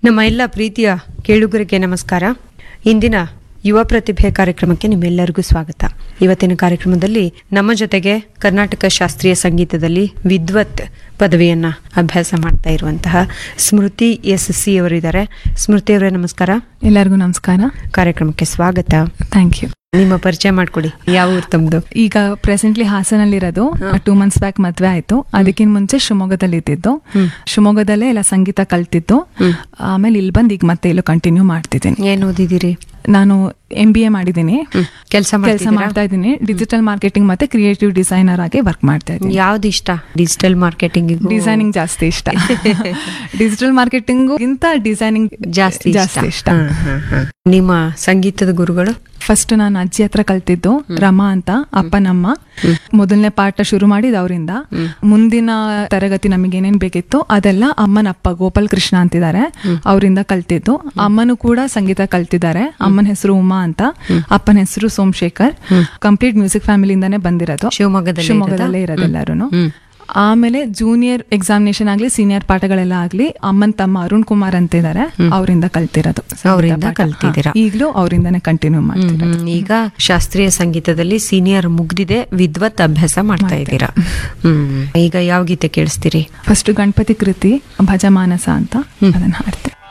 ನಮ್ಮ ಎಲ್ಲ ಪ್ರೀತಿಯ ಕೇಳುಗರಿಗೆ ನಮಸ್ಕಾರ ಇಂದಿನ ಯುವ ಪ್ರತಿಭೆ ಕಾರ್ಯಕ್ರಮಕ್ಕೆ ನಿಮ್ಮೆಲ್ಲರಿಗೂ ಸ್ವಾಗತ ಇವತ್ತಿನ ಕಾರ್ಯಕ್ರಮದಲ್ಲಿ ನಮ್ಮ ಜೊತೆಗೆ ಕರ್ನಾಟಕ ಶಾಸ್ತ್ರೀಯ ಸಂಗೀತದಲ್ಲಿ ವಿದ್ವತ್ ಪದವಿಯನ್ನ ಅಭ್ಯಾಸ ಮಾಡ್ತಾ ಇರುವಂತಹ ಸ್ಮೃತಿ ಎಸ್ ಸಿ ಅವರಿದ್ದಾರೆ ಸ್ಮೃತಿ ಅವರೇ ನಮಸ್ಕಾರ ಎಲ್ಲರಿಗೂ ನಮಸ್ಕಾರ ಕಾರ್ಯಕ್ರಮಕ್ಕೆ ಸ್ವಾಗತ ಥ್ಯಾಂಕ್ ಯು ನಿಮ್ಮ ಪರಿಚಯ ಮಾಡ್ಕೊಡಿ ಯಾವ ಊರು ತಮ್ದು ಈಗ ಪ್ರೆಸೆಂಟ್ಲಿ ಹಾಸನಲ್ಲಿರೋದು ಟೂ ಮಂತ್ಸ್ ಬ್ಯಾಕ್ ಮದ್ವೆ ಆಯ್ತು ಅದಕ್ಕಿಂತ ಮುಂಚೆ ಶಿವಮೊಗ್ಗದಲ್ಲಿ ಇದ್ದಿದ್ದು ಶಿವಮೊಗ್ಗದಲ್ಲೇ ಎಲ್ಲ ಸಂಗೀತ ಕಲ್ತಿದ್ದು ಆಮೇಲೆ ಇಲ್ಲಿ ಬಂದು ಈಗ ಮತ್ತೆ ಇಲ್ಲೂ ಕಂಟಿನ್ಯೂ ಮಾಡ್ತಿದ್ದೀನಿ ಏನ್ ಓದಿದಿರಿ ನಾನು ಎಂ ಬಿ ಎ ಮಾಡಿದ್ದೀನಿ ಕೆಲಸ ಕೆಲಸ ಮಾಡ್ತಾ ಇದ್ದೀನಿ ಡಿಜಿಟಲ್ ಮಾರ್ಕೆಟಿಂಗ್ ಮತ್ತೆ ಕ್ರಿಯೇಟಿವ್ ಡಿಸೈನರ್ ಆಗಿ ವರ್ಕ್ ಮಾಡ್ತಾ ಇದ್ದೀನಿ ಯಾವ್ದು ಇಷ್ಟ ಡಿಜಿಟಲ್ ಮಾರ್ಕೆಟಿಂಗ್ ಡಿಸೈನಿಂಗ್ ಜಾಸ್ತಿ ಇಷ್ಟ ಡಿಜಿಟಲ್ ಮಾರ್ಕೆಟಿಂಗ್ ಗಿಂತ ಡಿಸೈನಿಂಗ್ ಜಾಸ್ತಿ ಜಾಸ್ತಿ ಇಷ್ಟ ಹಾ, ಹಾ, ಹಾ. ನಿಮ್ಮ ಸಂಗೀತದ ಗುರುಗಳು ಫಸ್ಟ್ ನಾನು ಅಜ್ಜಿ ಹತ್ರ ಕಲ್ತಿದ್ದು ರಮಾ ಅಂತ ಅಪ್ಪನಮ್ಮ ಮೊದಲನೇ ಪಾಠ ಶುರು ಮಾಡಿದ ಅವರಿಂದ ಮುಂದಿನ ತರಗತಿ ನಮಗೆ ಏನೇನ್ ಬೇಕಿತ್ತು ಅದೆಲ್ಲ ಅಮ್ಮನ ಅಪ್ಪ ಗೋಪಾಲ್ ಕೃಷ್ಣ ಅಂತಿದ್ದಾರೆ ಅವರಿಂದ ಕಲ್ತಿದ್ದು ಅಮ್ಮನು ಕೂಡ ಸಂಗೀತ ಕಲ್ತಿದ್ದಾರೆ ಅಮ್ಮನ ಹೆಸರು ಉಮಾ ಅಂತ ಅಪ್ಪನ ಹೆಸರು ಸೋಮಶೇಖರ್ ಕಂಪ್ಲೀಟ್ ಮ್ಯೂಸಿಕ್ ಫ್ಯಾಮಿಲಿಯಿಂದಾನೇ ಬಂದಿರೋದು ಶಿವಮೊಗ್ಗದಲ್ಲಿ ಶಿವಮೊಗ್ಗದಲ್ಲೇ ಇರೋದು ಎಲ್ಲರೂ ಆಮೇಲೆ ಜೂನಿಯರ್ ಎಕ್ಸಾಮಿನೇಷನ್ ಆಗ್ಲಿ ಸೀನಿಯರ್ ಪಾಠಗಳೆಲ್ಲ ಆಗ್ಲಿ ಅಮ್ಮನ್ ತಮ್ಮ ಅರುಣ್ ಕುಮಾರ್ ಅಂತ ಇದ್ದಾರೆ ಅವರಿಂದ ಕಲ್ತಿರೋದು ಸಂಗೀತ ಅವ್ರಿಂದ ಪಾಠ. ಕಲ್ತಿದ್ದೀರಾ. ಹಾ, ಈಗ್ಲೂ ಅವರಿಂದಾನೇ ಕಂಟಿನ್ಯೂ ಮಾಡ್ತೀನಿ ಹ್ಮ್, ಈಗ ಶಾಸ್ತ್ರೀಯ ಸಂಗೀತದಲ್ಲಿ ಸೀನಿಯರ್ ಮುಗ್ದಿದೆ ವಿದ್ವತ್ ಅಭ್ಯಾಸ ಮಾಡ್ತಾ ಇದ್ದೀರಾ ಹ್ಮ್ ಈಗ ಯಾವ ಗೀತೆ ಕೇಳಿಸ್ತೀರಿ ಫಸ್ಟ್ ಗಣಪತಿ ಕೃತಿ ಭಜಮಾನಸ ಅಂತ ಅದನ್ನ ಹಾಡ್ತೆ